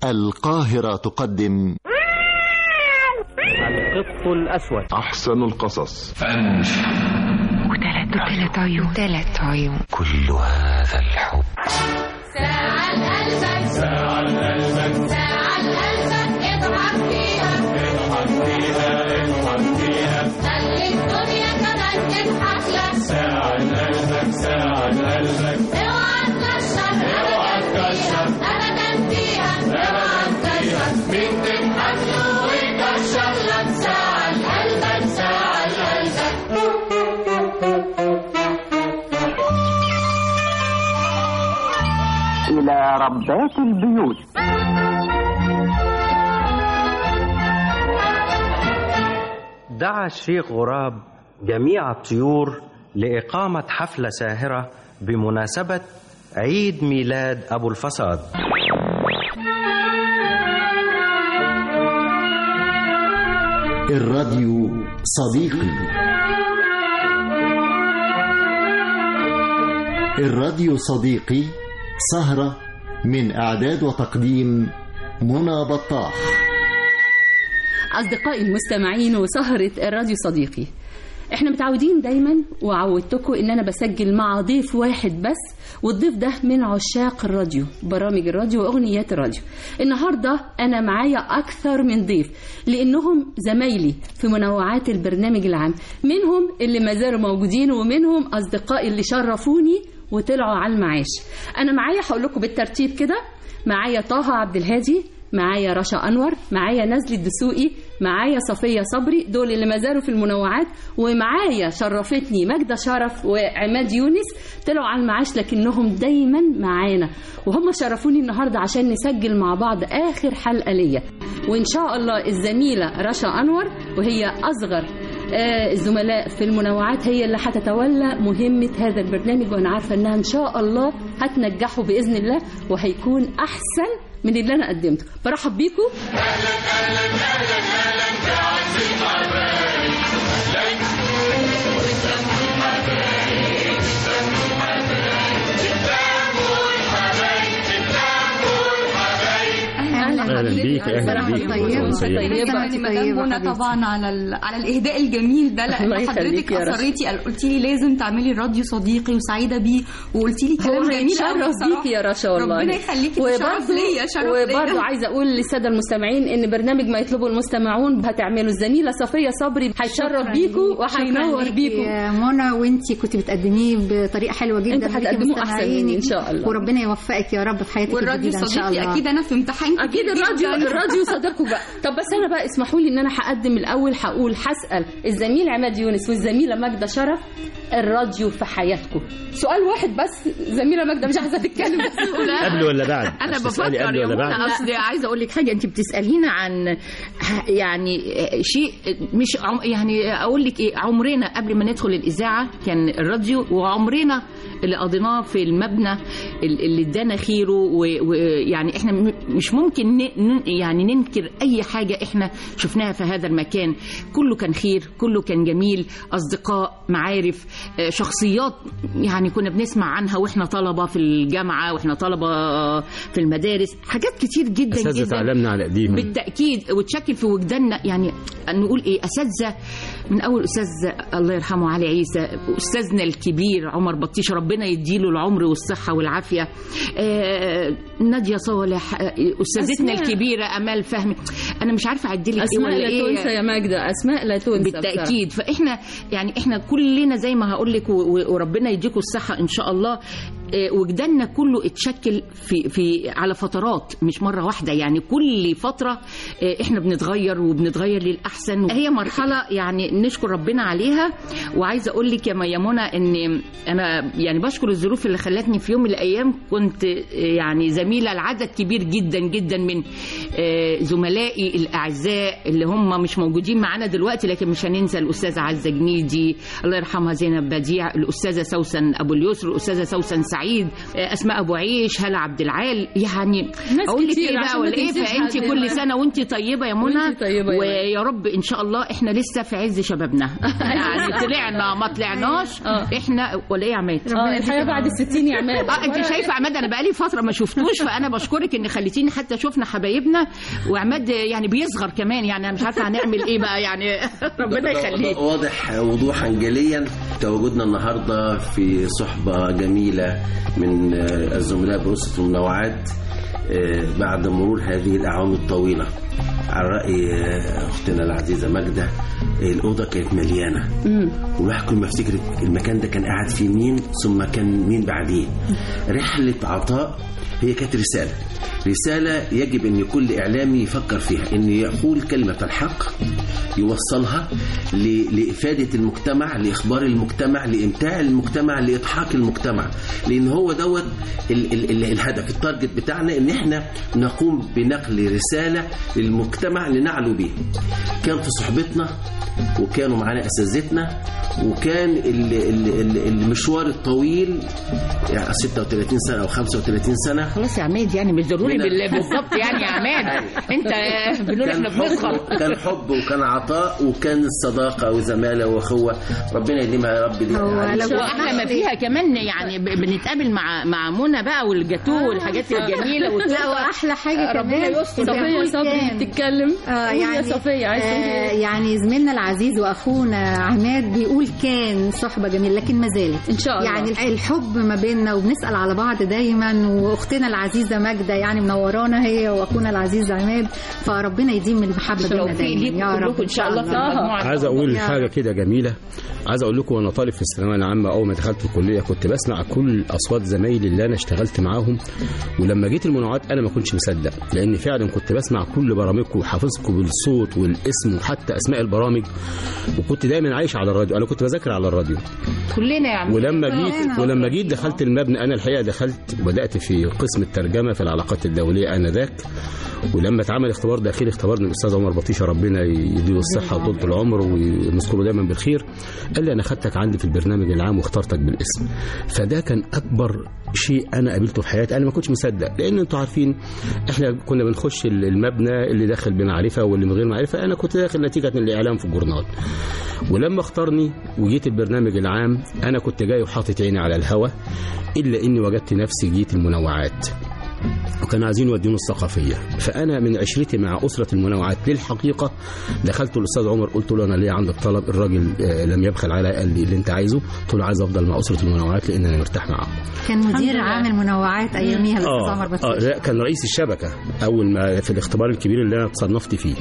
القاهرة تقدم القط الأسود أحسن القصص وثلاث عيون ثلاث عيون كل هذا الحب ساعة لقلبك ساعة لقلبك ساعة لقلبك اضحك فيها اضحك فيها اضحك فيها خلي الدنيا كمان تضحك لك ساعة لقلبك ساعة لقلبك اوعى تكشر اوعى تكشر ابدا فيها اوعى تكشر مين تضحك له ويكشر لك ساعة لقلبك ساعة لقلبك إلى ربات البيوت دعا الشيخ غراب جميع الطيور لإقامة حفلة ساهرة بمناسبة عيد ميلاد أبو الفساد الراديو صديقي الراديو صديقي سهرة من إعداد وتقديم منى بطاح أصدقائي المستمعين وسهرة الراديو صديقي احنا متعودين دايما وعودتكم ان انا بسجل مع ضيف واحد بس والضيف ده من عشاق الراديو برامج الراديو واغنيات الراديو النهارده انا معايا اكثر من ضيف لانهم زمايلي في منوعات البرنامج العام منهم اللي ما زالوا موجودين ومنهم اصدقائي اللي شرفوني وطلعوا على المعاش انا معايا هقول لكم بالترتيب كده معايا طه عبد الهادي معايا رشا انور معايا نزلي الدسوقي معايا صفيه صبري دول اللي ما زالوا في المنوعات ومعايا شرفتني ماجده شرف وعماد يونس طلعوا على المعاش لكنهم دايما معانا وهم شرفوني النهارده عشان نسجل مع بعض اخر حلقه ليا وان شاء الله الزميله رشا انور وهي اصغر آه، الزملاء في المنوعات هي اللي هتتولى مهمة هذا البرنامج وأنا عارفة أنها إن شاء الله هتنجحه بإذن الله وهيكون أحسن من اللي أنا قدمته برحب بيكم اهلا بيك اهلا بيك طيبة طيبة طيبة طبعا على ال... على الاهداء الجميل ده الله لان يخليك حضرتك يا رشا. اصريتي قلتي لي لازم تعملي راديو صديقي وسعيده بيه وقلتي لي كلام هو جميل قوي هيتشرف بصراحة. بيك يا رشا والله ربنا يخليكي ده شرف ليا شرف وبرضه ليا عايزه اقول للساده المستمعين ان برنامج ما يطلبه المستمعون هتعملوا الزميله صفيه صبري هيشرف بيكوا وهينور بيكوا يا منى وانتي كنت بتقدميه بطريقه حلوه جدا انتوا ليكي هتقدموه أحسن مستمعينك. مني إن شاء الله. وربنا يوفقك يا رب في حياتك والراديو الجديده ان شاء صديقي الله اكيد انا في امتحان اكيد كتير الراديو جداً. الراديو صديقكم بقى طب بس انا بقى اسمحوا لي ان انا هقدم الاول هقول هسال الزميل عماد يونس والزميله ماجده شرف الراديو في حياتكم سؤال واحد بس زميله ماجده مش عايزه تتكلم بس قبل ولا بعد انا مش تسألي بفكر قبل يا ولا بعد منى اصل عايزه اقول لك حاجه انت بتسالينا عن ه- يعني شيء مش عم يعني اقول لك ايه عمرنا قبل ما ندخل الاذاعه كان الراديو وعمرنا اللي قضيناه في المبنى ال- اللي ادانا خيره و- ويعني احنا م- مش ممكن ن- ن- يعني ننكر اي حاجه احنا شفناها في هذا المكان كله كان خير كله كان جميل اصدقاء معارف آه، شخصيات يعني كنا بنسمع عنها واحنا طلبه في الجامعه واحنا طلبه في المدارس حاجات كتير جدا اساتذه جدا علمنا على ايديهم بالتاكيد وتشكل في وجداننا يعني نقول ايه اساتذه من اول استاذ الله يرحمه علي عيسى استاذنا الكبير عمر بطيش ربنا يديله العمر والصحه والعافيه آه ناديه صالح آه، استاذتنا أسماء. الكبيره امال فهمي انا مش عارفه اعدلك ايه اسماء ولا لا ايه تنسى يا ماجده اسماء لا تنسى بالتاكيد فاحنا يعني احنا كلنا زي ما هقول لك و- و- وربنا يديكم الصحه ان شاء الله آه، وجداننا كله اتشكل في في على فترات مش مره واحده يعني كل فتره آه، احنا بنتغير وبنتغير للاحسن هي مرحله يعني نشكر ربنا عليها وعايزه اقول لك يا يا منى ان انا يعني بشكر الظروف اللي خلتني في يوم من الايام كنت آه، يعني زميله لعدد كبير جدا جدا من آه، زملائي الاعزاء اللي هم مش موجودين معانا دلوقتي لكن مش هننسى الاستاذه عزه جنيدي الله يرحمها زينب بديع الاستاذه سوسن ابو اليسر الاستاذه سوسن سعيد سعيد آه، اسماء ابو عيش هلا عبد العال يعني ناس اقول لك كتير ايه عشان بقى ما ولا ايه تنسيش فانت حد كل دلوقتي. سنه وانت طيبه يا منى وانت طيبة يا ويا رب ان شاء الله احنا لسه في عز شبابنا يعني طلعنا ما طلعناش آه. احنا ولا ايه يا عماد اه الحياه بعد الستين يا عماد اه انت شايفه عماد انا بقالي فتره ما شفتوش فانا بشكرك ان خليتيني حتى شفنا حبايبنا وعماد يعني بيصغر كمان يعني انا مش عارفه هنعمل ايه بقى يعني ربنا يخليك واضح وضوحا جليا تواجدنا النهارده في صحبه جميله من آه، الزملاء بأسرة المنوعات آه، بعد مرور هذه الأعوام الطويلة على رأي آه، أختنا العزيزة ماجدة آه، الأوضة كانت مليانة والواحد كل ما يفتكر المكان ده كان قاعد فيه مين ثم كان مين بعديه رحلة عطاء هي كانت رسالة رسالة يجب أن كل إعلامي يفكر فيها أن يقول كلمة الحق يوصلها ل- لإفادة المجتمع لإخبار المجتمع لإمتاع المجتمع لإضحاك المجتمع لأن هو دوت ال ال ال الهدف التارجت بتاعنا أن احنا نقوم بنقل رسالة للمجتمع لنعلو به كان في صحبتنا وكانوا معانا اساتذتنا وكان ال- ال- ال- المشوار الطويل يعني 36 سنه او 35 سنه خلاص يا عماد يعني مش ضروري من- بال- بالظبط يعني يا عماد انت بنقول كان احنا بنسخر حب كان حب وكان عطاء وكان الصداقه وزماله واخوه ربنا يديمها يا رب لينا هو عليك. لو- واحنا ما فيها كمان يعني ب- بنتقابل مع مع منى بقى والجاتوه والحاجات الجميله لا وتلاقوا واحلى حاجه ربنا كمان يستر. صفيه بيقول صبري كان. بتتكلم اه قولي يعني يا صفيه عايز تقولي آه ايه يعني زميلنا العزيز واخونا عماد بيقول كان صحبه جميله لكن ما زالت ان شاء الله يعني الحب ما بيننا وبنسال على بعض دايما واختنا العزيزه ماجده يعني منورانا هي واخونا العزيز عماد فربنا يديم المحبه بيننا توفيق دايما ليكم يا رب كلكم ان شاء الله في المجموعه عايز اقول يا حاجه كده جميله عايز اقول لكم وانا طالب في الثانويه العامه اول ما دخلت الكليه كنت بسمع كل اصوات زمايلي اللي انا اشتغلت معاهم ولما جيت المنوعات انا ما كنتش مصدق لان فعلا كنت بسمع كل برامجكم وحافظكم بالصوت والاسم وحتى اسماء البرامج وكنت دايما عايش على الراديو انا كنت بذاكر على الراديو كلنا يا عم ولما جيت ولما جيت دخلت المبنى انا الحقيقه دخلت وبدات في قسم الترجمه في العلاقات الدوليه انذاك ولما اتعمل اختبار داخلي اختبرني الاستاذ عمر بطيشه ربنا يديله الصحه وطولة العمر ونذكره دايما بالخير قال لي انا خدتك عندي في البرنامج العام واخترتك بالاسم فده كان اكبر شيء انا قابلته في حياتي انا ما كنتش مصدق لان انتوا عارفين احنا كنا بنخش المبنى اللي داخل بمعرفه واللي من غير معرفه انا كنت داخل نتيجه الاعلام في الجورنال ولما اختارني وجيت البرنامج العام انا كنت جاي وحاطط عيني على الهوا الا اني وجدت نفسي جيت المنوعات وكانوا عايزين يودوني الثقافيه فانا من عشرتي مع اسره المنوعات للحقيقه دخلت الاستاذ عمر قلت له انا ليه عندك طلب الراجل آه، لم يبخل علي قال لي اللي انت عايزه قلت له عايز افضل مع اسره المنوعات لان انا مرتاح معاهم كان مدير عام المنوعات اياميها الاستاذ عمر اه بطيش لا كان رئيس الشبكه اول ما في الاختبار الكبير اللي انا تصنفت فيه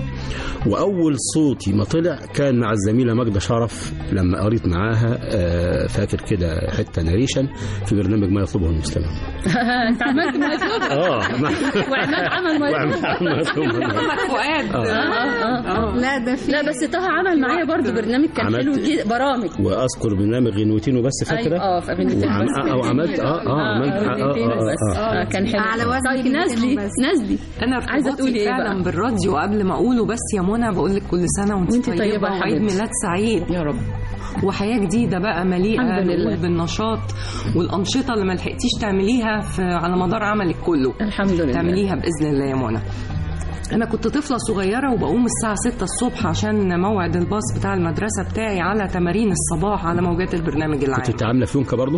واول صوتي ما طلع كان مع الزميله ماجده شرف لما قريت معاها آه، فاكر كده حته ناريشن في برنامج ما يطلبه المستمع انت عملت ما يطلب اه ما- وعماد عمل ما يطلب وعماد عمل ما يطلب. محمد فؤاد آه، آه، آه. لا ده في لا بس طه عمل معايا برضو برنامج كان عملت- حلو جدا برامج واذكر برنامج غنوتين وبس فاكره أيوة، اه في غنوتين وعم- بس او عملت اه اه عملت اه غنوتين اه بس اه اه كان حلو على وزن طيب غنوتين نازلي وبس. نازلي انا عايزة عايزه تقولي تقولي إيه فعلا بقى؟ بالراديو قبل ما اقوله بس يا منى بقول لك كل سنه وانت, وانت طيبة يا وعيد حبيبتي. ميلاد سعيد يا رب وحياه جديده بقى مليئه الحمد لله. نقول بالنشاط والانشطه اللي ما لحقتيش تعمليها في على مدار عملك كله الحمد لله تعمليها باذن الله يا منى انا كنت طفله صغيره وبقوم الساعه 6 الصبح عشان موعد الباص بتاع المدرسه بتاعي على تمارين الصباح على موجات البرنامج العام كنت انت عامله فيونكه برضه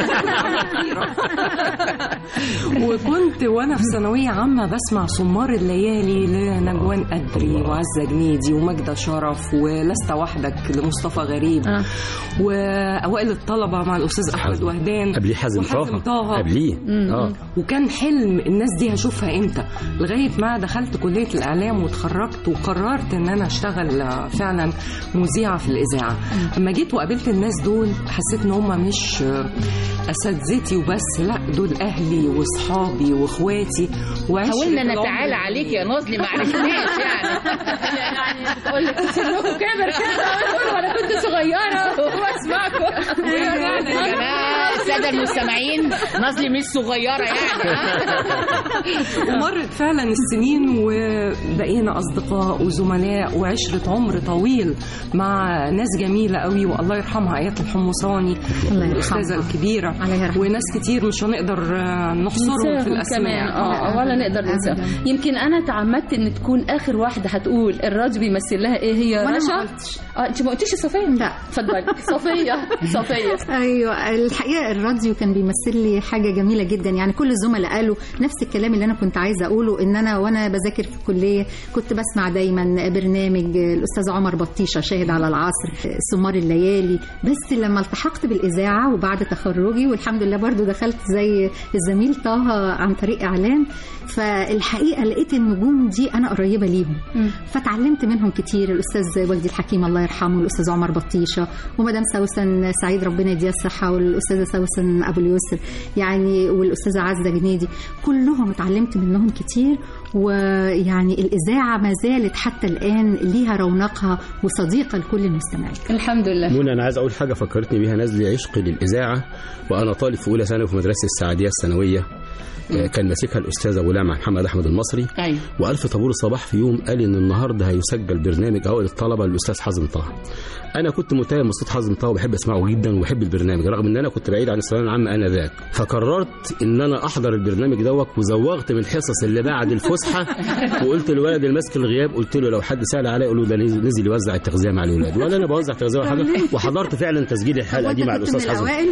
وكنت وانا في ثانويه عامه بسمع سمار الليالي لنجوان قدري وعزه جنيدي وماجده شرف ولست وحدك لمصطفى غريب آه. واوائل الطلبه مع الاستاذ احمد وهدان قبليه حازم وحازم طه طه قبليه اه وكان حلم الناس دي هشوفها امتى لغايه ما دخلت كليه الاعلام واتخرجت وقررت ان انا اشتغل آه، فعلا مذيعه في الاذاعه اما جيت وقابلت الناس دول حسيت ان هم مش آه، اساتذتي وبس لا دول اهلي واصحابي واخواتي وعشرة حاولنا العمر. نتعالى عليك يا ناظلي ما عرفناش يعني يعني بتقول لك سنكم كبر كده بتقول وانا كنت صغيره واسمعكم يعني يا جماعة. الساده المستمعين نازلي مش صغيره يعني ومرت فعلا السنين وبقينا اصدقاء وزملاء وعشره عمر طويل مع ناس جميله قوي والله يرحمها ايات الحمصاني الله يرحمها. الاستاذه الكبيره الله يرحمها. وناس كتير مش هنقدر آه، نحصرهم في ننساهم الاسماء كمان اه ولا نقدر ننساهم يمكن انا تعمدت ان تكون اخر واحده هتقول الراديو بيمثل لها ايه هي وأنا ما رشا قلتش. اه انت ما قلتيش صفيه لا. اتفضلي صفيه صفيه ايوه الحقيقه الراديو كان بيمثل لي حاجه جميله جدا يعني كل الزملاء قالوا نفس الكلام اللي انا كنت عايزه اقوله ان انا وانا بذاكر في الكليه كنت بسمع دايما برنامج الاستاذ عمر بطيشه شاهد على العصر سمار الليالي بس لما التحقت بالاذاعه وبعد تخرجي والحمد لله برضو دخلت زي الزميل طه عن طريق اعلام فالحقيقه لقيت النجوم دي انا قريبه ليهم فتعلمت منهم كتير الاستاذ وجدي الحكيم الله يرحمه الاستاذ عمر بطيشه ومدام سوسن سعيد ربنا يديها الصحه والاستاذه سوسن ابو اليسر يعني والاستاذه عزه جنيدي كلهم اتعلمت منهم كتير ويعني الاذاعه ما زالت حتى الان ليها رونقها وصديقه لكل المستمعين الحمد لله منى انا عايز اقول حاجه فكرتني بيها نازلي عشقي للاذاعه وانا طالب في اولى ثانوي في مدرسه السعديه الثانويه آه، كان ماسكها الاستاذ ابو لامع محمد احمد المصري ايوه والف طابور الصباح في يوم قال ان النهارده هيسجل برنامج اوائل الطلبه للاستاذ حازم طه انا كنت متهم بصوت حازم طه وبحب اسمعه جدا وبحب البرنامج رغم ان انا كنت بعيد عن الثانويه العامه انا ذاك فقررت ان انا احضر البرنامج دوت وزوغت من الحصص اللي بعد الفسحه وقلت للولد اللي ماسك الغياب قلت له لو حد سال عليا قول له ده نزل نزل يوزع التغذيه مع الولاد ولا انا بوزع تغذيه ولا حاجه وحضرت فعلا تسجيل الحلقه دي مع وانت كنت من الاستاذ حازم الاوائل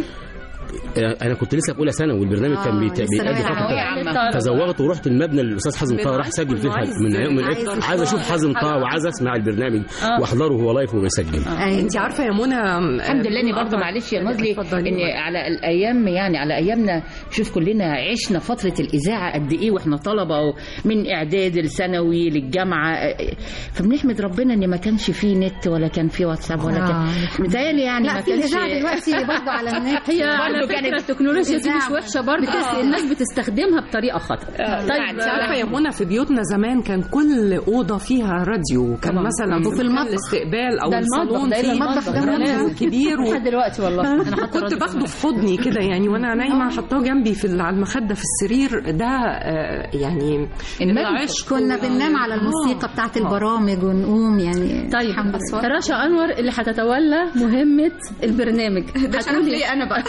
انا كنت لسه في اولى ثانوي والبرنامج كان آه، بيت- لسه بيتقدم رايح فتره عامة. فزوغت ورحت المبنى اللي الاستاذ حازم طه راح سجل فيه عايز- من من عايز عايز اشوف حازم طه وعايز اسمع البرنامج واحضره وهو لايف وبيسجل أيوة. انت عارفه يا منى الحمد لله اني برضه معلش يا نازلي اتفضلي. ان على الايام يعني على ايامنا شوف كلنا عشنا فتره الاذاعه قد ايه واحنا طلبه من اعداد الثانوي للجامعه فبنحمد ربنا ان ما كانش فيه نت ولا كان فيه واتساب ولا آه، كان متهيألي يعني لا ما في كانش الاذاعه دلوقتي برضه على النت هي على برضه فكره كانت التكنولوجيا دي مش إذاعة. وحشه برضه بس الناس بتستخدمها بطريقه خطا طيب انت عارفه يا منى في بيوتنا زمان كان كل اوضه فيها راديو كان طبعاً. مثلا وفي مكان المطبخ. الاستقبال او ده المطبخ الصالون ده فيه المطبخ ده راديو لازم. كبير و... لحد دلوقتي والله انا حاطه كنت راديو باخده كمان. في حضني كده يعني وانا نايمه حطاه جنبي في ال- على المخده في السرير ده آه، يعني النبي العشق كنا و- بننام على الموسيقى بتاعت البرامج ونقوم يعني طيب الحمد لله رشا انور اللي هتتولى مهمه البرنامج ده شرف هتقولي- لي انا بقى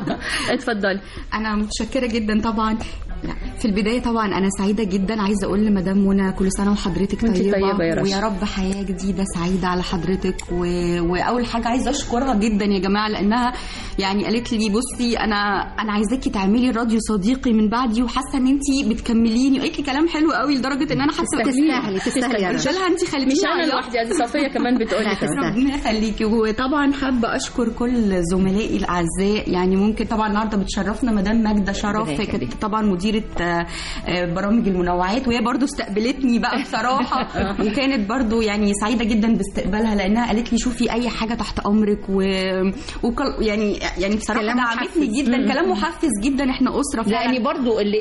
اتفضلي انا متشكره جدا طبعا في البدايه طبعا انا سعيده جدا عايزه اقول لمدام منى كل سنه وحضرتك وانتي طيبه, طيبة يا رشا. ويا رب حياه جديده سعيده على حضرتك و... واول حاجه عايزه اشكرها جدا يا جماعه لانها يعني قالت لي بصي انا انا عايزاكي تعملي راديو صديقي من بعدي وحاسه ان انت بتكمليني قالت لي كلام حلو قوي لدرجه ان انا حاسه تستاهلي تستاهلي يا قلت رشا لها انت خليتيني مش انا أعيط. لوحدي دي صفيه كمان بتقول لي لا، كده تستاهل. ربنا يخليكي وطبعا حابه اشكر كل زملائي الاعزاء يعني ممكن طبعا النهارده بتشرفنا مدام ماجده شرف ربنا كانت يخليك. طبعا مديره آه، آه، برامج المنوعات وهي برضو استقبلتني بقى بصراحه وكانت برضو يعني سعيده جدا باستقبالها لانها قالت لي شوفي اي حاجه تحت امرك و... وكل يعني يعني بصراحه كلام دعمتني محفز. جدا كلام محفز جدا احنا اسره فعلا لان برضو اللي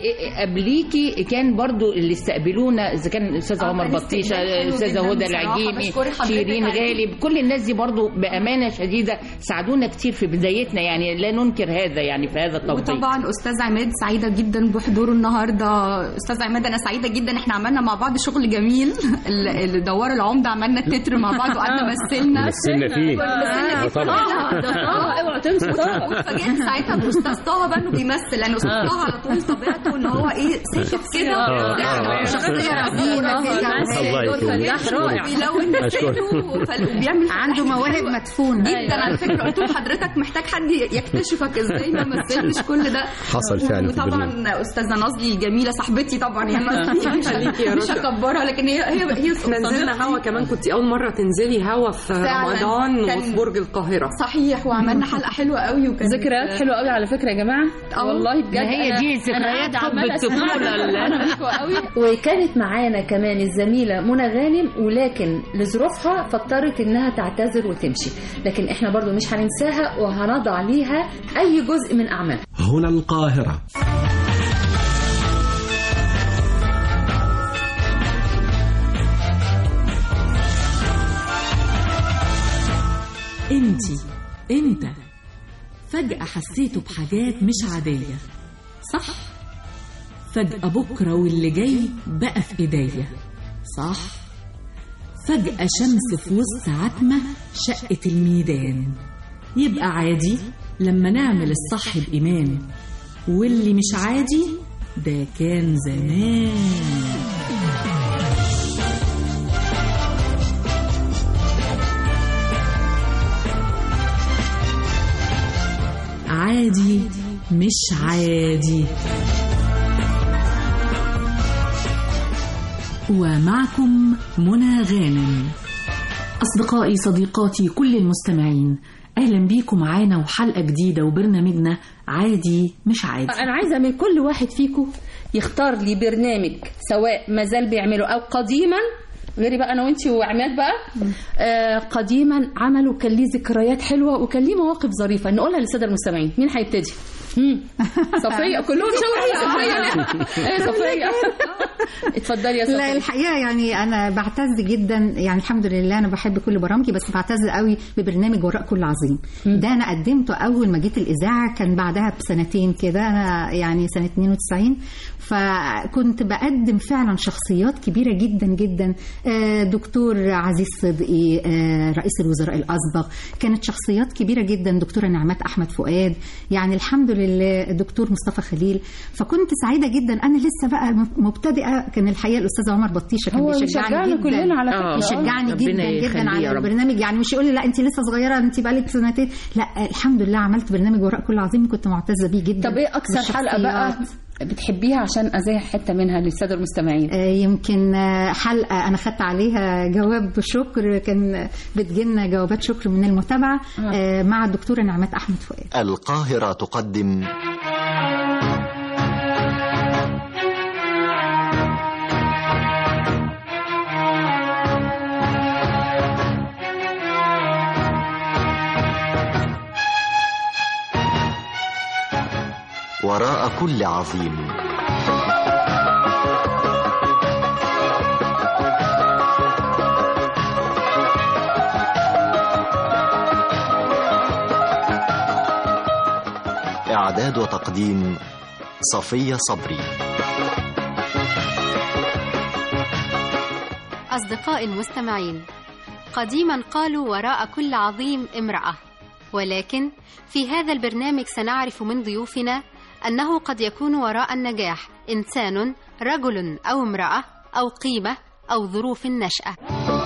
قبليكي كان برضو اللي استقبلونا اذا كان الاستاذ آه، عمر كان بطيشه استقبال حلو الاستاذه جداً هدى بصراحة. العجيمي بشكر حضرتك شيرين عليه. غالب كل الناس دي برضو بامانه شديده ساعدونا كتير في بدايتنا يعني لا ننكر هذا يعني في هذا التوقيت وطبعا استاذ عماد سعيده جدا بحضوره النهارده استاذ عماد انا سعيده جدا احنا عملنا مع بعض شغل جميل ال- الدوار العمده عملنا التتر مع بعض وقعدنا مثلنا مثلنا فيه آه، طبعا اه ده طه اوعى تنسوا طه واتفاجئت ساعتها باستاذ طه بقى انه بيمثل لان استاذ طه على طول طبيعته ان هو ايه ساكت كده آه، آه. شخصية رزينة كده الله يكرمك. فلاح رائع بيلون أشكرك. لسانه فال- وبيعمل عنده مواهب مدفونة جدا على فكره قلت له حضرتك محتاج حد يكتشفك ازاي ما مثلتش كل ده حصل فعلا في البرنامج وطبعا استاذه نازلي الجميله صاحبتي طبعا يا نازلي يخليكي يا مش رشا. هكبرها لكن هي هي هي احنا نزلنا هوا كمان كنت اول مره تنزلي هوا في فعلاً. رمضان كان- وفي برج القاهره صحيح وعملنا حلقه حلوه قوي وكانت ذكريات حلوه قوي على فكره يا جماعه آه. والله بجد ده هي أنا- دي أنا ذكريات قاعدة حب عمالة أسمعها. الطفولة اللي- أنا بحبه قوي وكانت معانا كمان الزميله منى غانم ولكن لظروفها فاضطرت انها تعتذر وتمشي لكن احنا برضو مش هننساها وهنضع ليها اي جزء من اعمالها هنا القاهرة انت انت فجأة حسيته بحاجات مش عادية صح فجأة بكرة واللي جاي بقى في ايديا صح فجأة شمس في وسط عتمة شقت الميدان يبقى عادي لما نعمل الصح بإيمان واللي مش عادي ده كان زمان عادي مش عادي ومعكم منى غانم أصدقائي صديقاتي كل المستمعين أهلا بيكم معانا وحلقة جديدة وبرنامجنا عادي مش عادي انا عايزه من كل واحد فيكم يختار لي برنامج سواء ما زال بيعمله او قديما غيري بقى انا وانتي وعماد بقى آه قديما عملوا كان ليه ذكريات حلوه وكان ليه مواقف ظريفه نقولها للساده المستمعين مين هيبتدي مم. صفيه كلهم شاوروا صفيه ايه صفيه اتفضلي يا لا صفيه الحقيقه يعني انا بعتز جدا يعني الحمد لله انا بحب كل برامجي بس بعتز قوي ببرنامج وراء كل عظيم ده انا قدمته اول ما جيت الاذاعه كان بعدها بسنتين كده انا يعني سنه 92 فكنت بقدم فعلا شخصيات كبيره جدا جدا آه، دكتور عزيز صدقي آه، رئيس الوزراء الاسبق كانت شخصيات كبيره جدا دكتوره نعمات احمد فؤاد يعني الحمد لله الدكتور مصطفى خليل فكنت سعيده جدا انا لسه بقى مبتدئه كان الحقيقه الاستاذ عمر بطيشه كان هو بيشجعني بيشجعنا جدا كلنا على فكرة. بيشجعني آه. جدا ربنا جدا يخليه على يا رب. البرنامج يعني مش يقول لي لا انت لسه صغيره انت بقالك سنتين لا الحمد لله عملت برنامج وراء كل عظيم كنت معتزه بيه جدا طب ايه اكثر حلقه بقى والشخصيات. بتحبيها عشان ازاي حته منها للساده المستمعين آه، يمكن آه، حلقة أنا خدت عليها جواب شكر كان بتجيلنا جوابات شكر من المتابعة آه، مع الدكتورة نعمات أحمد فؤاد القاهرة تقدم وراء كل عظيم إعداد وتقديم صفية صبري أصدقائي المستمعين قديما قالوا وراء كل عظيم امرأة ولكن في هذا البرنامج سنعرف من ضيوفنا أنه قد يكون وراء النجاح إنسان رجل أو امرأة أو قيمة أو ظروف النشأة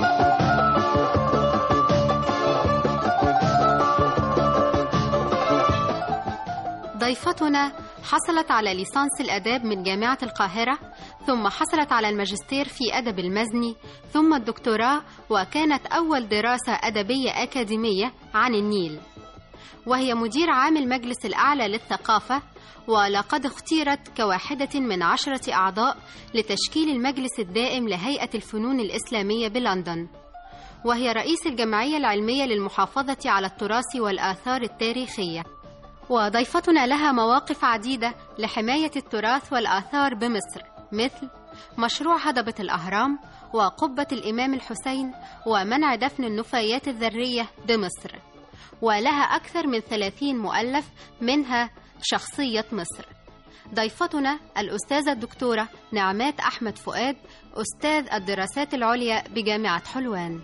ضيفتنا حصلت على ليسانس الآداب من جامعة القاهرة ثم حصلت على الماجستير في أدب المزني ثم الدكتوراه وكانت أول دراسة أدبية أكاديمية عن النيل وهي مدير عام المجلس الأعلى للثقافة ولقد اختيرت كواحدة من عشرة أعضاء لتشكيل المجلس الدائم لهيئة الفنون الإسلامية بلندن وهي رئيس الجمعية العلمية للمحافظة على التراث والآثار التاريخية وضيفتنا لها مواقف عديدة لحماية التراث والآثار بمصر مثل مشروع هضبة الأهرام وقبة الإمام الحسين ومنع دفن النفايات الذرية بمصر ولها أكثر من 30 مؤلف منها شخصية مصر ضيفتنا الأستاذة الدكتورة نعمات أحمد فؤاد أستاذ الدراسات العليا بجامعة حلوان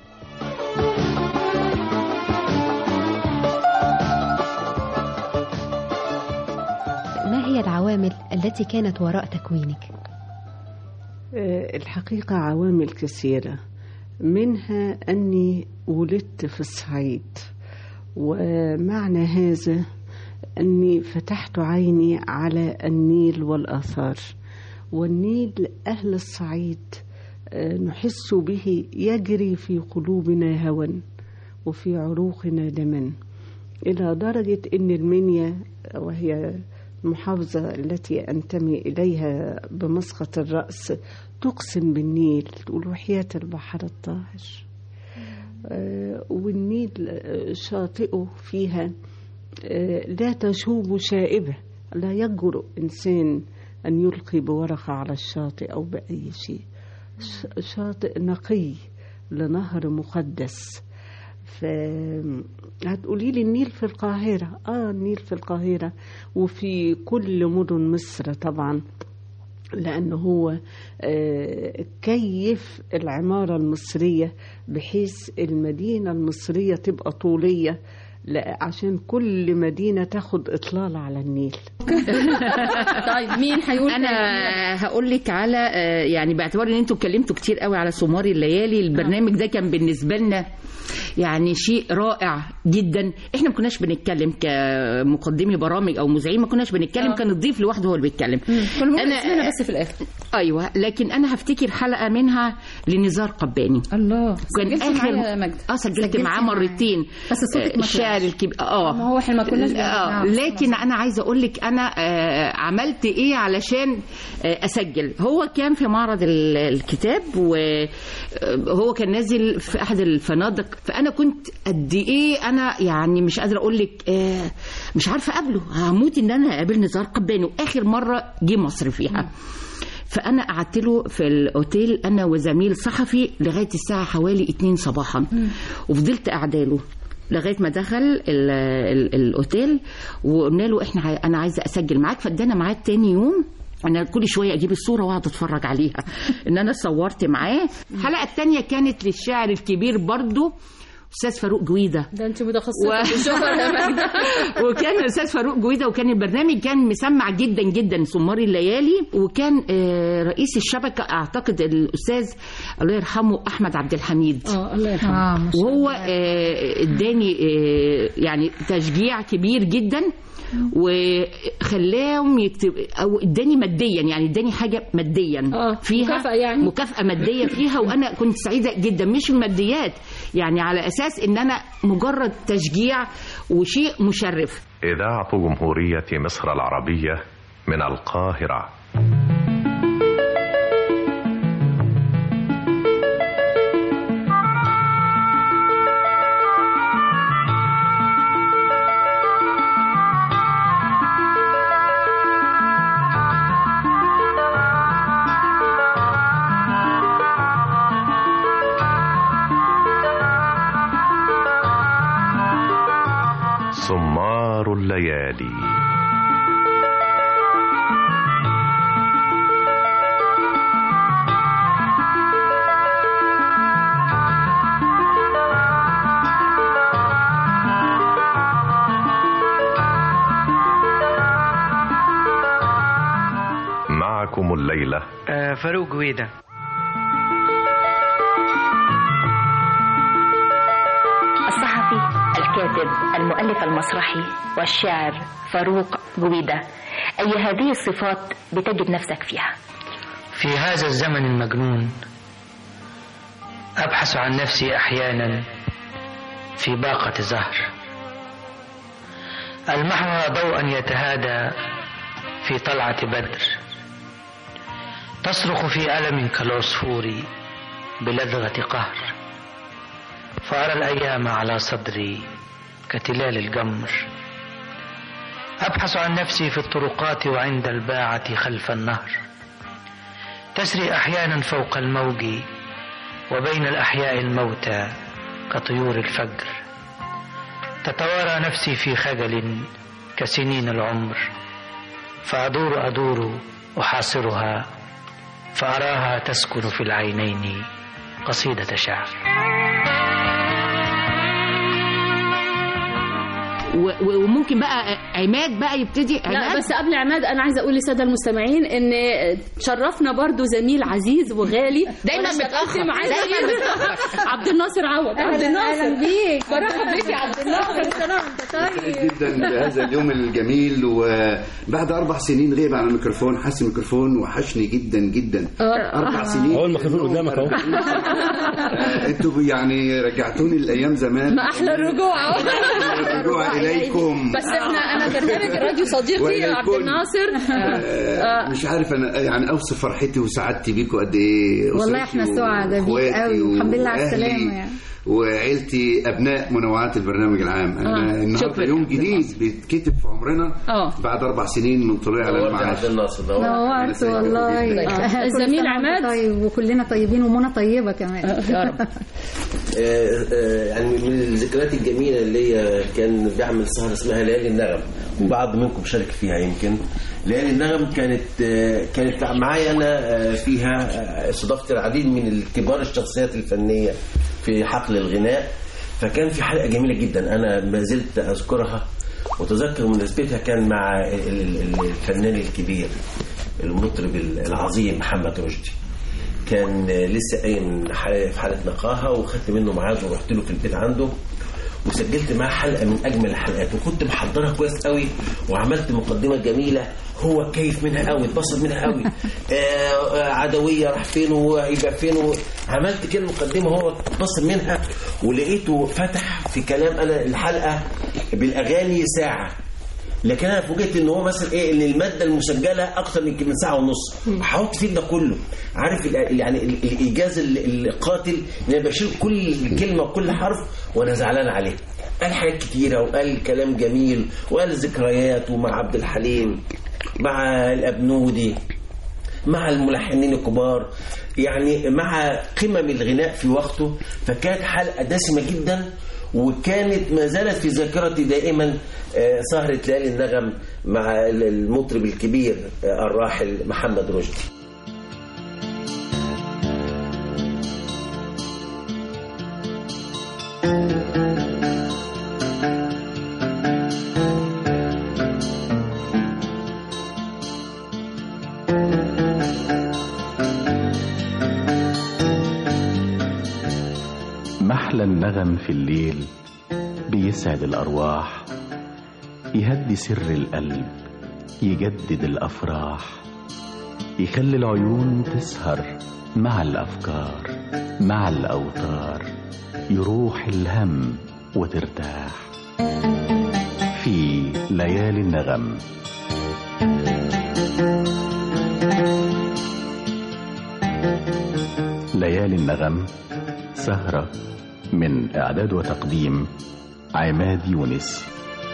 ما هي العوامل التي كانت وراء تكوينك؟ آه، الحقيقة عوامل كثيرة منها أني ولدت في الصعيد ومعنى هذا أني فتحت عيني على النيل والآثار والنيل أهل الصعيد آه، نحس به يجري في قلوبنا هوى وفي عروقنا دما إلى درجة أن المنيا وهي المحافظة التي أنتمي إليها بمسقط الرأس تقسم بالنيل تقول وحياة البحر الطاهر آه، والنيل آه، شاطئه فيها آه، لا تشوب شائبة لا يجرؤ إنسان أن يلقي بورقة على الشاطئ أو بأي شيء ش- شاطئ نقي لنهر مقدس ف هتقولي لي النيل في القاهرة اه النيل في القاهرة وفي كل مدن مصر طبعا لأنه هو آه، كيف العمارة المصرية بحيث المدينة المصرية تبقى طولية لا عشان كل مدينة تاخد إطلالة على النيل طيب مين هيقول انا هقول لك على آه، يعني باعتبار ان انتوا اتكلمتوا كتير قوي على سمار الليالي البرنامج ده كان بالنسبه لنا يعني شيء رائع جدا احنا ما كناش بنتكلم كمقدمي برامج او مذيعين ما كناش بنتكلم آه. كان الضيف لوحده هو اللي بيتكلم كل مرة اسمنا بس في الاخر ايوه لكن انا هفتكر حلقه منها لنزار قباني الله كان سجلتي اخر معايا يا مجد اه سجلت سجلتي معاه معايا. مرتين بس صوتك آه، ما الشاعر طلعش. الكبير اه ما هو احنا ما كناش اه بنعرف. لكن انا عايزه اقول لك انا آه، عملت ايه علشان آه، اسجل هو كان في معرض ال- الكتاب وهو كان نازل في احد الفنادق فانا كنت قد ايه انا يعني مش قادره اقول لك آه، مش عارفه اقابله هموت ان انا اقابل نزار قباني واخر مره جه مصر فيها فانا قعدت له في الاوتيل انا وزميل صحفي لغايه الساعه حوالي 2 صباحا وفضلت قاعده له لغايه ما دخل ال ال الاوتيل وقلنا له احنا عاي- انا عايزه اسجل معاك فادانا ميعاد تاني يوم انا كل شويه اجيب الصوره واقعد اتفرج عليها ان انا صورت معاه الحلقه الثانيه كانت للشاعر الكبير برضو استاذ فاروق جويده ده انت متخصصه و- في الشهرة يا مجد وكان الاستاذ فاروق جويده وكان البرنامج كان مسمع جدا جدا سمار الليالي وكان آه، رئيس الشبكه اعتقد الاستاذ الله يرحمه احمد عبد الحميد اه الله يرحمه وهو آه، اداني آه، يعني تشجيع كبير جدا وخلاهم يكتب او اداني ماديا يعني اداني حاجه ماديا آه، فيها مكافأة يعني. مكافاه ماديه فيها وانا كنت سعيده جدا مش الماديات يعني على اساس ان انا مجرد تشجيع وشيء مشرف إذاعة جمهورية مصر العربية من القاهرة سمار الليالي معكم الليلة آه، فاروق جويدة الصحفي الكاتب المؤلف المسرحي والشاعر فاروق جويدة أي هذه الصفات بتجد نفسك فيها في هذا الزمن المجنون أبحث عن نفسي أحيانا في باقة زهر ألمحها ضوءا يتهادى في طلعة بدر تصرخ في ألم كالعصفور بلدغة قهر فأرى الأيام على صدري كتلال الجمر أبحث عن نفسي في الطرقات وعند الباعة خلف النهر تسري أحيانا فوق الموج وبين الأحياء الموتى كطيور الفجر تتوارى نفسي في خجل كسنين العمر فأدور أدور أحاصرها فأراها تسكن في العينين قصيدة شعر و- و- وممكن بقى عماد بقى يبتدي لا عماد بس قبل عماد انا عايزه اقول للساده المستمعين ان شرفنا برضو زميل عزيز وغالي دايماً وأنا شاركت متأخر، معاه دايماً كتير. متأخر. عبد الناصر عوض عبد أهلاً، الناصر أهلاً بيك. مرحبا بيك يا عبد الناصر سلام انت طيب جدا بهذا اليوم الجميل وبعد اربع سنين غيب عن الميكروفون حاسس الميكروفون وحشني جدا جدا اربع سنين هو الميكروفون قدامك اهو آه، انتوا يعني رجعتوني لايام زمان ما احلى الرجوع الرجوع وإليكم. بس احنا انا برنامج راديو صديقي وإليكم. عبد الناصر آه، مش عارف انا يعني اوصف فرحتي وسعادتي بيكم قد ايه والله أسرتي احنا سعداء بيك وإخواتي قوي والحمد لله على وأهلي السلامه يعني وعيلتي ابناء منوعات البرنامج العام انا آه، النهارده شكراً. يوم جديد بيتكتب في عمرنا اه بعد اربع سنين من طلوعي على نورت المعاش عبد الناصر نورت والله آه. كل الزميل سنة عماد. وأنت طيب وكلنا طيبين ومنى طيبه كمان يا رب آه، آه، يعني من الذكريات الجميله اللي هي كان بيعمل سهره اسمها ليالي النغم وبعض منكم شارك فيها يمكن ليالي النغم كانت آه، كانت معايا انا آه، فيها آه، استضافت العديد من كبار الشخصيات الفنيه في حقل الغناء فكان في حلقه جميله جدا انا ما زلت اذكرها وتذكر مناسبتها كان مع ال- ال- ال- الفنان الكبير المطرب العظيم محمد رشدي كان لسه قايم من حالة- في حاله نقاهه وخدت منه ميعاد ورحت له في البيت عنده وسجلت معاه حلقه من اجمل الحلقات وكنت محضرها كويس قوي وعملت مقدمه جميله هو كيف منها قوي اتبسط منها قوي آه آه، عدويه راح فين ويبقى فين و- عملت كده مقدمه هو اتبسط منها ولقيته فتح في كلام انا الحلقه بالاغاني ساعه لكن انا فوجئت ان هو مثلا ايه ان الماده المسجله اكتر من من ساعه ونص حاولت فيه ده كله عارف ال- يعني ال- الايجاز ال- القاتل ان انا بشيل كل كلمه وكل حرف وانا زعلان عليه قال حاجات كتيره وقال كلام جميل وقال ذكرياته مع عبد الحليم مع الابنودي مع الملحنين الكبار يعني مع قمم الغناء في وقته فكانت حلقة دسمة جدا وكانت ما زالت في ذاكرتي دائما آه، سهرة ليالي النغم مع المطرب الكبير آه، الراحل محمد رشدي محلى النغم في الليل بيسعد الأرواح يهدي سر القلب يجدد الأفراح يخلي العيون تسهر مع الأفكار مع الأوتار يروح الهم وترتاح في ليالي النغم ليالي النغم سهرة من إعداد وتقديم عماد يونس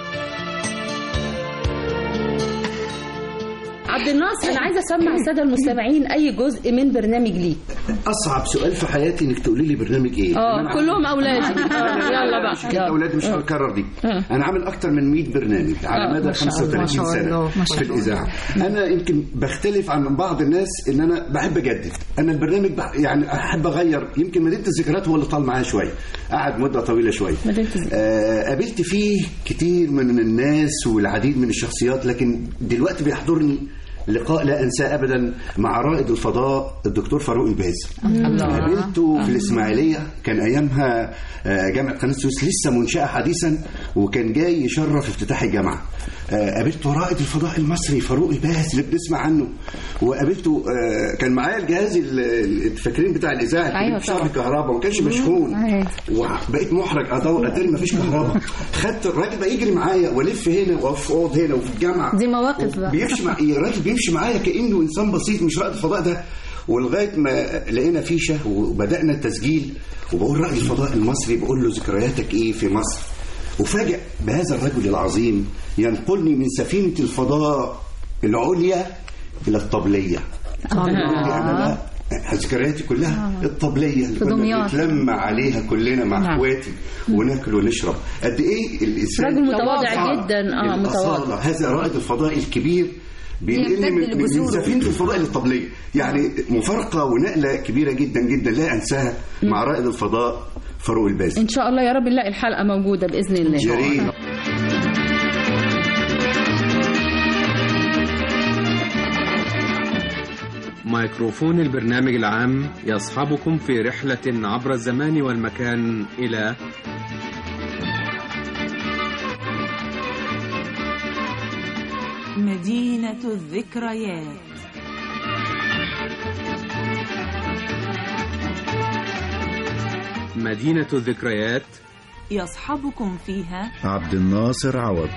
عبد الناصر انا عايزه اسمع الساده المستمعين اي جزء من برنامج ليك اصعب سؤال في حياتي انك تقولي لي برنامج ايه اه أنا كلهم عامل- اولادي آه، يلا بقى مش كده يلا. اولادي مش آه. هكرر دي آه. انا عامل اكتر من 100 برنامج آه، على ما مدى شاء الله، 35 ما شاء سنه الله، ما شاء في الله. الاذاعه انا يمكن بختلف عن بعض الناس ان انا بحب اجدد انا البرنامج بح يعني احب اغير يمكن مدينه الذكريات هو اللي طال معايا شويه قعد مده طويله شويه آه قابلت فيه كتير من الناس والعديد من الشخصيات لكن دلوقتي بيحضرني لقاء لا انساه ابدا مع رائد الفضاء الدكتور فاروق الباز الله. قابلته في الاسماعيليه كان ايامها آه، جامعه قناه السويس لسه منشاه حديثا وكان جاي يشرف افتتاح الجامعه آه، قابلته رائد الفضاء المصري فاروق الباز اللي بنسمع عنه وقابلته آه، كان معايا الجهاز ال- ال- الفاكرين بتاع الاذاعه أيوة بشحن طبعا. الكهرباء ما كانش مشحون أيوة. وبقيت محرج ادور اتاري ما فيش كهرباء خدت الراجل بقى يجري معايا والف هنا واقف اوض هنا وفي الجامعه دي مواقف بقى بيمشي مع الراجل بيمشي معايا كانه انسان بسيط مش رائد الفضاء ده ولغايه ما لقينا فيشه وبدانا التسجيل وبقول رائد الفضاء المصري بقول له ذكرياتك ايه في مصر وفاجئ بهذا الرجل العظيم ينقلني من سفينه الفضاء العليا الى الطبليه يعني أنا ذكرياتي كلها الطبليه اللي في كنا دمياط. بنتلم عليها كلنا مع نعم. اخواتي وناكل ونشرب قد ايه الانسان راجل متواضع تواضع. جدا اه الأصالة. متواضع هذا رائد الفضاء الكبير بينقلني من, من من سفينه الفضاء للطبليه يعني مفارقه ونقله كبيره جدا جدا لا انساها مع رائد الفضاء فاروق الباز ان شاء الله يا رب نلاقي الحلقه موجوده باذن الله يا ريت ميكروفون البرنامج العام يصحبكم في رحلة عبر الزمان والمكان إلى مدينة الذكريات مدينة الذكريات يصحبكم فيها عبد الناصر عوض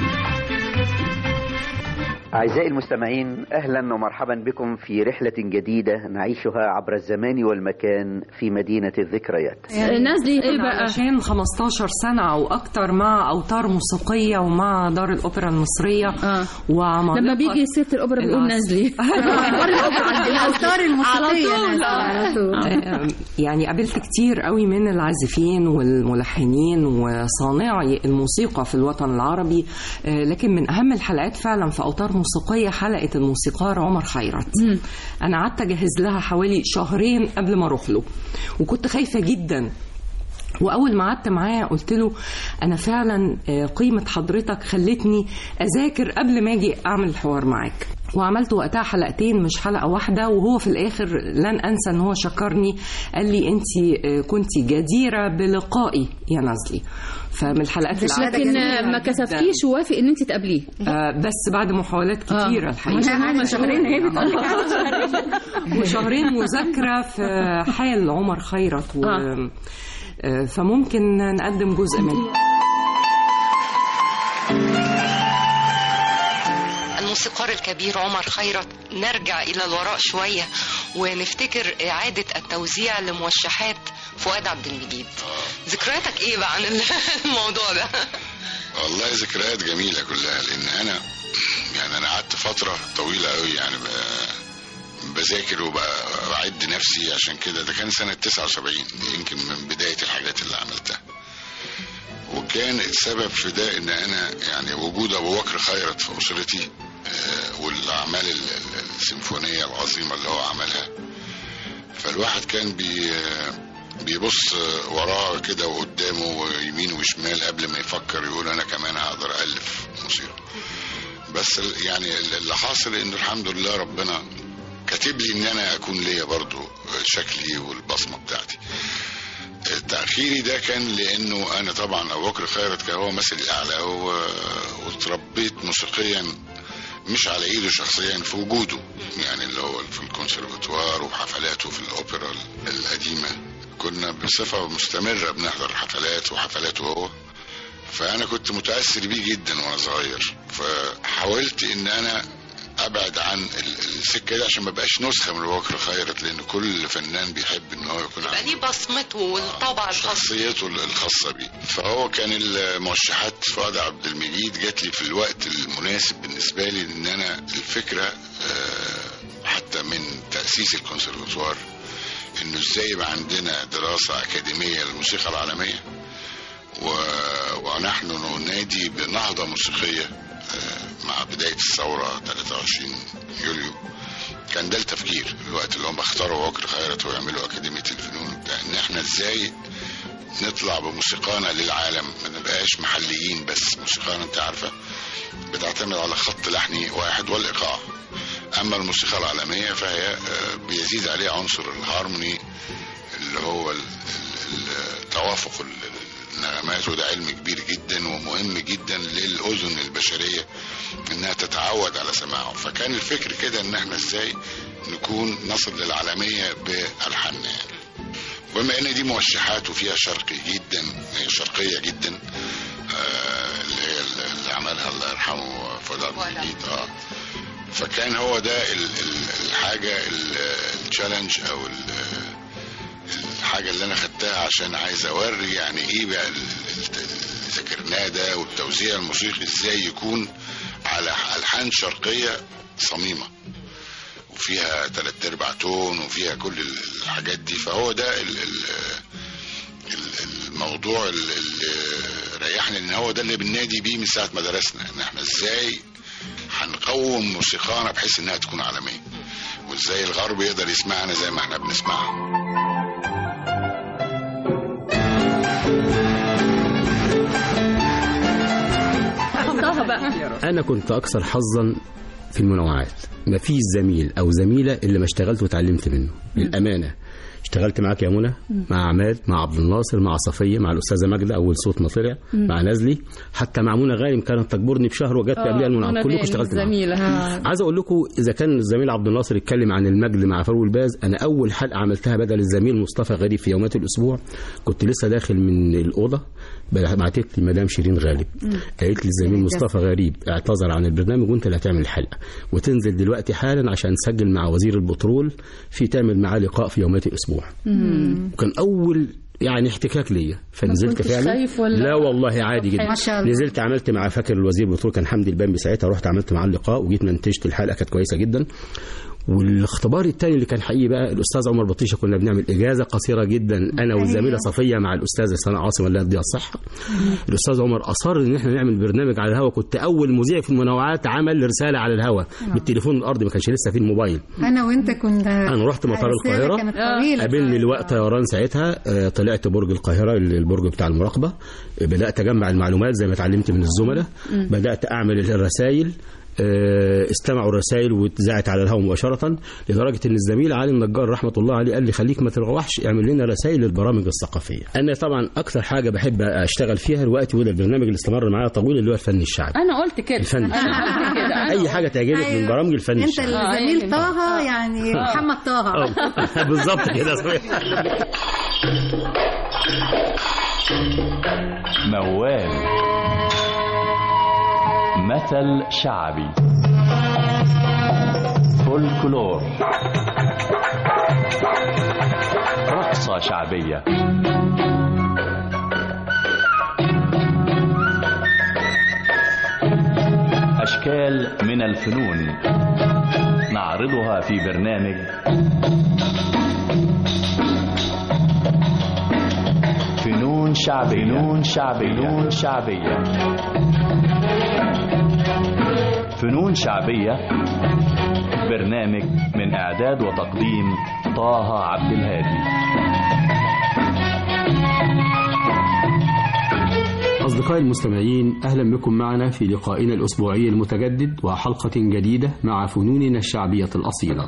أعزائي المستمعين أهلا ومرحبا بكم في رحلة جديدة نعيشها عبر الزمان والمكان في مدينة الذكريات نازلي ايه بقى عشان 15 سنة أو أكتر مع أوتار موسيقية ومع دار الأوبرا المصرية آه. وعمالقة لما بيجي ست الاوبرا بيقول نازلي الاوتار الموسيقيه على طول نازلة، على طول آه، يعني قابلت كتير قوي من العازفين والملحنين وصانعي الموسيقى في الوطن العربي آه، لكن من أهم الحلقات فعلا في أوتار موسيقية حلقة الموسيقار عمر خيرت أنا قعدت أجهز لها حوالي شهرين قبل ما أروح له وكنت خايفة جدا واول ما قعدت معاه قلت له انا فعلا آه، قيمه حضرتك خلتني اذاكر قبل ما اجي اعمل الحوار معاك وعملت وقتها حلقتين مش حلقه واحده وهو في الاخر لن انسى ان هو شكرني قال لي انت كنت جديره بلقائي يا نازلي فمن الحلقات اللي قعدت لكن جميلة ما جداً. كسفكيش ووافق ان انت تقابليه آه بس بعد محاولات كتيرة الحقيقة عشان هما شهرين اهي بتقول لك وشهرين مذاكرة في حال عمر خيرت و... آه. آه، فممكن نقدم جزء منه الموسيقار الكبير عمر خيرت نرجع إلى الوراء شوية ونفتكر إعادة التوزيع لموشحات فؤاد عبد المجيد ذكرياتك إيه بقى عن الموضوع ده؟ والله ذكريات جميلة كلها لأن أنا يعني أنا قعدت فترة طويلة قوي يعني ب- بذاكر وبعد نفسي عشان كده ده كان سنة 79 يمكن من بداية الحاجات اللي عملتها وكان السبب في ده ان انا يعني وجود ابو بكر خيرت في اسرتي آه، والاعمال ال- ال- السيمفونيه العظيمه اللي هو عملها فالواحد كان بي بيبص وراه كده وقدامه ويمين وشمال قبل ما يفكر يقول انا كمان هقدر الف موسيقى بس ال- يعني ال- اللي حاصل انه الحمد لله ربنا كاتب لي ان انا اكون ليا برضو شكلي والبصمه بتاعتي تأخيري ده كان لأنه أنا طبعا أبو بكر خيرت كان هو مثل الأعلى و- واتربيت موسيقيا مش على إيده شخصيا في وجوده يعني اللي هو في الكونسرفتوار وحفلاته في الأوبرا القديمة كنا بصفة مستمرة بنحضر الحفلات وحفلاته هو فأنا كنت متأثر بيه جدا وأنا صغير فحاولت إن أنا ابعد عن ال- السكه دي عشان ما بقاش نسخه من أبو بكر خيرت لان كل فنان بيحب ان هو يكون يبقى ليه بصمته والطبع الخاص شخصيته الخاصة بيه فهو كان الموشحات فؤاد عبد المجيد جات لي في الوقت المناسب بالنسبة لي ان انا الفكرة آه، حتى من تأسيس الكونسرفتوار انه ازاي يبقى عندنا دراسة اكاديمية للموسيقى العالمية و... ونحن ننادي بنهضة موسيقية آه، مع بداية الثورة 23 يوليو كان ده التفكير الوقت اللي هم اختاروا بكر خيرت ويعملوا أكاديمية الفنون وبتاع إن إحنا إزاي نطلع بموسيقانا للعالم ما نبقاش محليين بس موسيقانا أنت عارفة بتعتمد على خط لحني واحد والإيقاع أما الموسيقى العالمية فهي آه، بيزيد عليها عنصر الهارموني اللي هو ال- ال- التوافق ال- النغمات وده علم كبير جدا ومهم جدا للأذن البشرية إنها تتعود على سماعه فكان الفكر كده إن إحنا إزاي نكون نصل للعالمية بألحاننا يعني بما إن دي موشحات وفيها شرقي جدا هي شرقية جدا آه اللي هي اللي عملها الله يرحمه فؤاد عبد المجيد اه فكان هو ده ال- ال- الحاجة ال- التشالنج أو ال- الحاجة اللي أنا خدتها عشان عايز أوري يعني إيه بقى ال- ال- اللي ذاكرناه ده والتوزيع الموسيقي إزاي يكون على ألحان شرقية صميمة وفيها تلات أرباع تون وفيها كل الحاجات دي فهو ده ال ال ال- الموضوع ال- اللي ريحني ان هو ده اللي بننادي بيه من ساعه ما درسنا ان احنا ازاي هنقوم موسيقانا بحيث انها تكون عالميه وازاي الغرب يقدر يسمعنا زي ما احنا بنسمعها حطها بقى انا كنت اكثر حظا في المنوعات ما فيش زميل او زميله اللي ما اشتغلت وتعلمت منه للامانه اشتغلت معاك يا منى مع عماد مع عبد الناصر مع صفيه مع الاستاذه ماجده اول صوت ما طلع مم. مع نازلي حتى مع منى غانم كانت تجبرني بشهر وجت آه، قبلها منى المنى كلكم غانم اشتغلت معاهم زميلة. آه. عايز اقول لكم اذا كان الزميل عبد الناصر اتكلم عن المجد مع فاروق الباز انا اول حلقه عملتها بدل الزميل مصطفى غريب في يومات الاسبوع كنت لسه داخل من الاوضه بعتت لي مدام شيرين غالب قالت لي الزميل مصطفى غريب اعتذر عن البرنامج وانت اللي هتعمل الحلقه وتنزل دلوقتي حالا عشان تسجل مع وزير البترول في تعمل معاه لقاء في يومات الاسبوع مم. وكان اول يعني احتكاك ليا فنزلت كنتش فعلا خايف ولا؟ لا والله عادي جدا ما شاء الله. نزلت عملت مع فاكر الوزير البترول كان حمدي البامبي ساعتها رحت عملت معاه اللقاء وجيت منتجت الحلقه كانت كويسه جدا والاختبار الثاني اللي كان حقيقي بقى الاستاذ عمر بطيشه كنا بنعمل اجازه قصيره جدا انا والزميله صفيه مع الاستاذه سناء عاصم الله يديها الصحه الاستاذ عمر اصر ان احنا نعمل برنامج على الهواء كنت اول مذيع في المنوعات عمل رساله على الهواء بالتليفون الارضي ما كانش لسه في الموبايل انا وانت كنا انا رحت مطار الرسالة القاهره كانت طويلة قابلني لواء طيران ساعتها آه، طلعت برج القاهره البرج بتاع المراقبه آه، بدات اجمع المعلومات زي ما اتعلمت من الزملاء مم. بدات اعمل الرسائل آه، استمعوا الرسائل واتذاعت على الهواء مباشره لدرجه ان الزميل علي النجار رحمه الله عليه قال لي خليك ما تروحش اعمل لنا رسائل للبرامج الثقافيه انا طبعا اكثر حاجه بحب اشتغل فيها الوقت وده البرنامج اللي استمر معايا طويل اللي هو الفن الشعبي انا قلت كده الفن انا قلت كده اي حاجه تعجبك من برامج الفن انت الشعبي الزميل طه يعني آه. محمد طه آه، بالظبط كده موال مثل شعبي فولكلور رقصة شعبية أشكال من الفنون نعرضها في برنامج فنون شعبية فنون شعبية فنون شعبية فنون شعبية برنامج من إعداد وتقديم طه عبد الهادي أصدقائي المستمعين أهلا بكم معنا في لقائنا الأسبوعي المتجدد وحلقة جديدة مع فنوننا الشعبية الأصيلة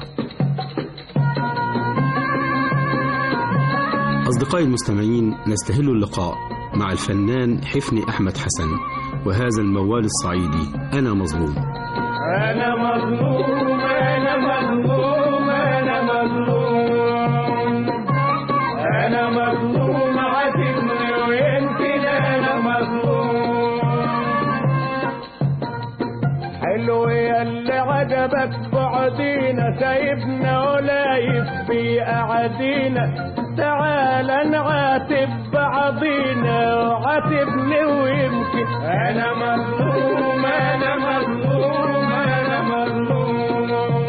أصدقائي المستمعين نستهل اللقاء مع الفنان حفني أحمد حسن وهذا الموال الصعيدي أنا مظلوم أنا مظلوم أنا مظلوم أنا مظلوم أنا مظلوم عاتبني ويمكن أنا مظلوم حلو يا اللي عجبك بعدينا سايبنا ولايف في قعدينا تعال نعاتب بعضينا وعاتبني ويمكن انا مظلوم انا مظلوم انا مظلوم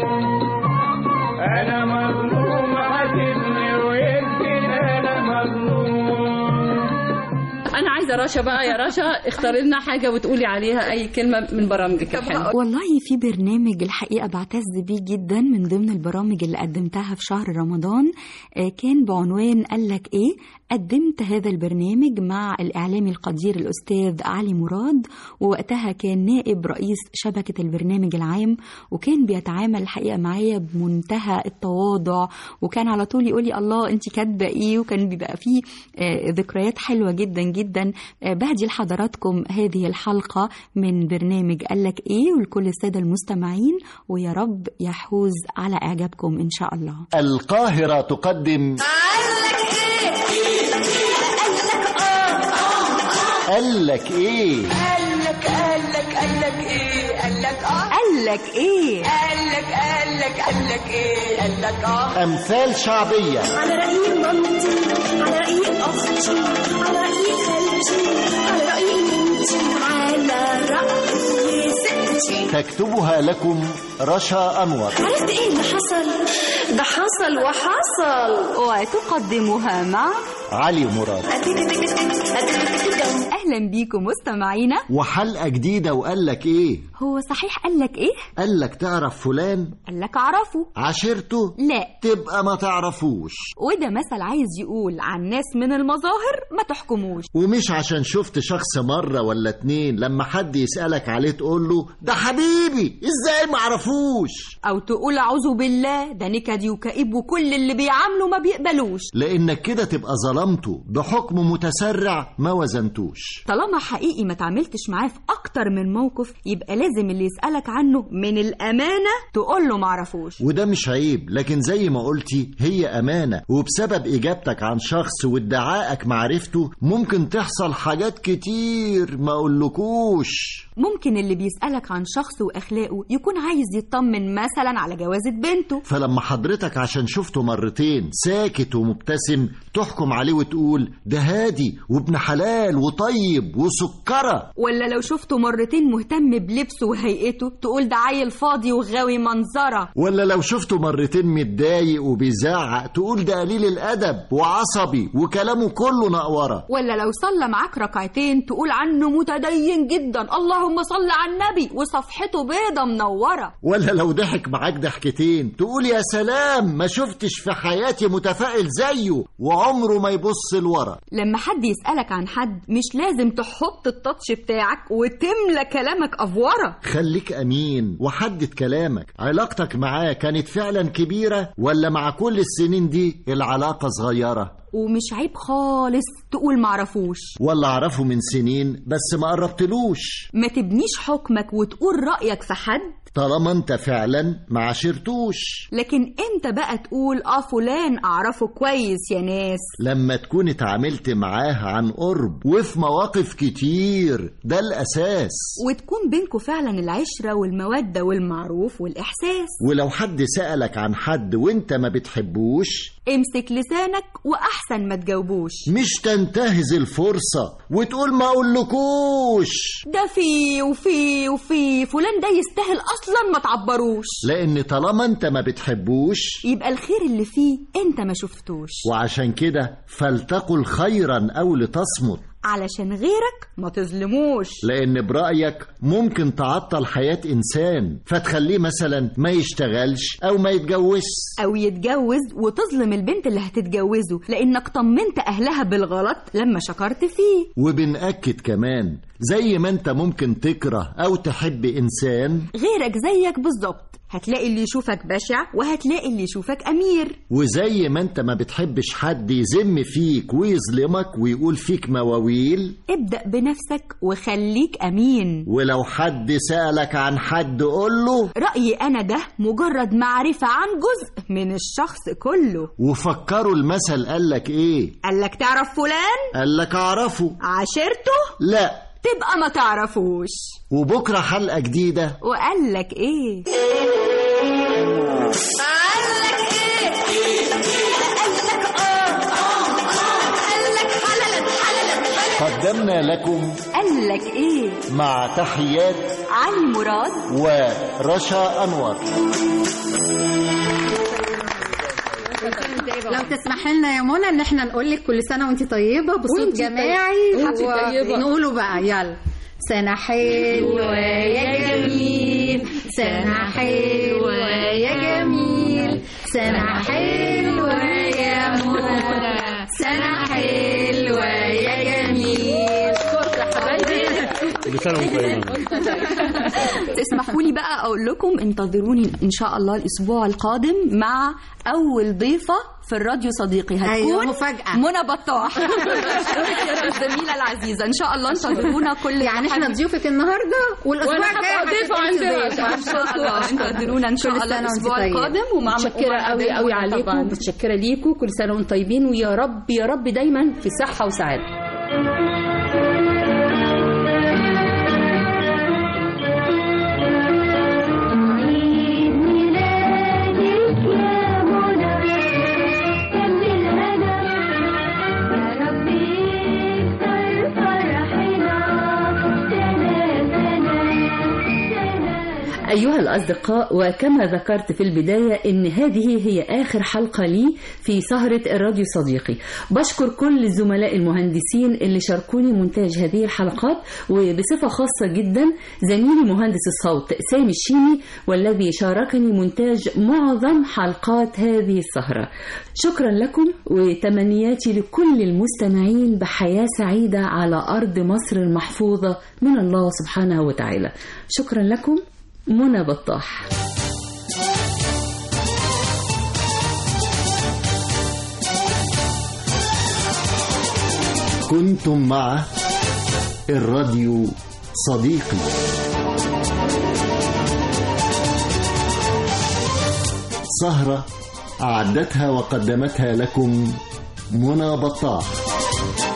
انا مظلوم عاتبني ويمكن انا مظلوم انا عايزه رشا بقى يا رشا اختاري لنا حاجه وتقولي عليها اي كلمه من برامجك الحلوه والله في برنامج الحقيقة بعتز بيه جدا من ضمن البرامج اللي قدمتها في شهر رمضان آه، كان بعنوان قالك ايه قدمت هذا البرنامج مع الإعلامي القدير الأستاذ علي مراد ووقتها كان نائب رئيس شبكة البرنامج العام وكان بيتعامل الحقيقة معايا بمنتهى التواضع وكان على طول يقول لي الله انت كاتبة ايه وكان بيبقى فيه آه، ذكريات حلوة جدا جدا آه، بهدي لحضراتكم هذه الحلقة من برنامج قالك ايه ولكل السادة المستمعين ويا رب يحوز على إعجابكم إن شاء الله القاهرة تقدم قال لك ايه قالك قالك قالك ايه قالك اه قالك ايه قالك قالك قالك ايه قالك اه امثال شعبية على رأي مامتي على رأي أختي على رأي خالتي على رأي بنتي على رأي ستي تكتبها لكم رشا انور عرفت ايه اللي حصل؟ ده حصل وحصل وتقدمها مع علي مراد اهلا بيكم مستمعينا وحلقة جديدة وقال لك ايه هو صحيح قال لك ايه قال لك تعرف فلان قال لك اعرفه عشرته لا تبقى ما تعرفوش وده مثل عايز يقول عن ناس من المظاهر ما تحكموش ومش عشان شفت شخص مرة ولا اتنين لما حد يسألك عليه تقول له ده حبيبي ازاي ما عرفوش او تقول اعوذ بالله ده نكدي وكئيب وكل اللي بيعامله ما بيقبلوش لانك كده تبقى ظلمته بحكم متسرع ما وزنتوش طالما حقيقي ما تعاملتش معاه في اكتر من موقف يبقى لازم اللي يسألك عنه من الامانة تقول له معرفوش وده مش عيب لكن زي ما قلتي هي أمانة وبسبب إجابتك عن شخص وادعائك معرفته ممكن تحصل حاجات كتير ما أقولكوش ممكن اللي بيسألك عن شخص وأخلاقه يكون عايز يطمن مثلا على جوازة بنته فلما حضرتك عشان شفته مرتين ساكت ومبتسم تحكم عليه وتقول ده هادي وابن حلال وطيب وسكرة ولا لو شفته مرتين مهتم بلبسه وهيئته تقول ده عيل فاضي وغاوي منظرة ولا لو شفته مرتين متضايق وبيزعق تقول ده قليل الأدب وعصبي وكلامه كله نقورة ولا لو صلى معاك ركعتين تقول عنه متدين جدا اللهم صل على النبي وصفحته بيضة منورة ولا لو ضحك معاك ضحكتين تقول يا سلام ما شفتش في حياتي متفائل زيه وعمره ما يبص لورا لما حد يسألك عن حد مش لازم تحط التاتش بتاعك وتملى كلامك أفورة خليك أمين وحدد كلامك علاقتك معاه كانت فعلا كبيرة ولا مع كل السنين دي العلاقة صغيرة ومش عيب خالص تقول معرفوش ولا أعرفه من سنين بس ما قربتلوش ما تبنيش حكمك وتقول رأيك في حد طالما انت فعلا ما عشرتوش لكن امتى بقى تقول اه فلان اعرفه كويس يا ناس لما تكون اتعاملت معاه عن قرب وفي مواقف كتير ده الأساس وتكون بينكم فعلا العشرة والمودة والمعروف والإحساس ولو حد سألك عن حد وانت ما بتحبوش امسك لسانك وأحسن ما تجاوبوش مش تنتهز الفرصة وتقول ما أقولكوش ده في وفي وفي فلان ده يستاهل أصلا ما تعبروش لأن طالما انت ما بتحبوش يبقى الخير اللي فيه انت ما شفتوش وعشان كده فلتقل خيرا أو لتصمت علشان غيرك ما تظلموش لأن برأيك ممكن تعطل حياة إنسان فتخليه مثلا ما يشتغلش أو ما يتجوزش أو يتجوز وتظلم البنت اللي هتتجوزه لأنك طمنت أهلها بالغلط لما شكرت فيه وبنأكد كمان زي ما انت ممكن تكره أو تحب إنسان غيرك زيك بالظبط هتلاقي اللي يشوفك بشع وهتلاقي اللي يشوفك أمير وزي ما انت ما بتحبش حد يذم فيك ويظلمك ويقول فيك مواويل ابدأ بنفسك وخليك أمين ولو حد سألك عن حد قوله رأيي أنا ده مجرد معرفة عن جزء من الشخص كله وفكروا المثل قالك ايه قالك تعرف فلان قالك اعرفه عشرته لا تبقى ما تعرفوش وبكرة حلقة جديدة وقالك ايه قالك ايه قالك اه اه اه قالك حللت حللت قدمنا لكم قالك ايه مع تحيات علي مراد ورشا أنور لو تسمح لنا يا منى ان احنا نقول لك كل سنه وانت طيبه بصوت وانتي جماعي طيبة. وانتي طيبة. نقوله بقى يلا سنة حلوة يا جميل سنة حلوة يا جميل سنة حلوة يا منى سنة حلوة يا جميل كل سنه وانتم طيبين تسمحوا لي بقى اقول لكم انتظروني ان شاء الله الاسبوع القادم مع اول ضيفه في الراديو صديقي هتكون أيوة، مفاجأة. منى بطاح الزميله العزيزه ان شاء الله انتظرونا كل يعني احنا ضيوفك النهارده والاسبوع وأنا الجاي هبقى ضيفة هتبقي عندنا. ضيفة. ان شاء الله انتظرونا ان شاء كل الله سنة وانت الاسبوع طيبة. القادم ومع متشكرة قوي قوي عليكم متشكرة ليكم كل سنة وانتم طيبين ويا رب يا رب دايما في صحة وسعادة أيها الأصدقاء وكما ذكرت في البداية إن هذه هي آخر حلقة لي في سهرة الراديو صديقي بشكر كل الزملاء المهندسين اللي شاركوني مونتاج هذه الحلقات وبصفة خاصة جدا زميلي مهندس الصوت سامي الشيمي والذي شاركني مونتاج معظم حلقات هذه السهرة شكرا لكم وتمنياتي لكل المستمعين بحياة سعيدة على أرض مصر المحفوظة من الله سبحانه وتعالى شكرا لكم منى بطاح كنتم مع الراديو صديقي سهرة أعدتها وقدمتها لكم منى بطاح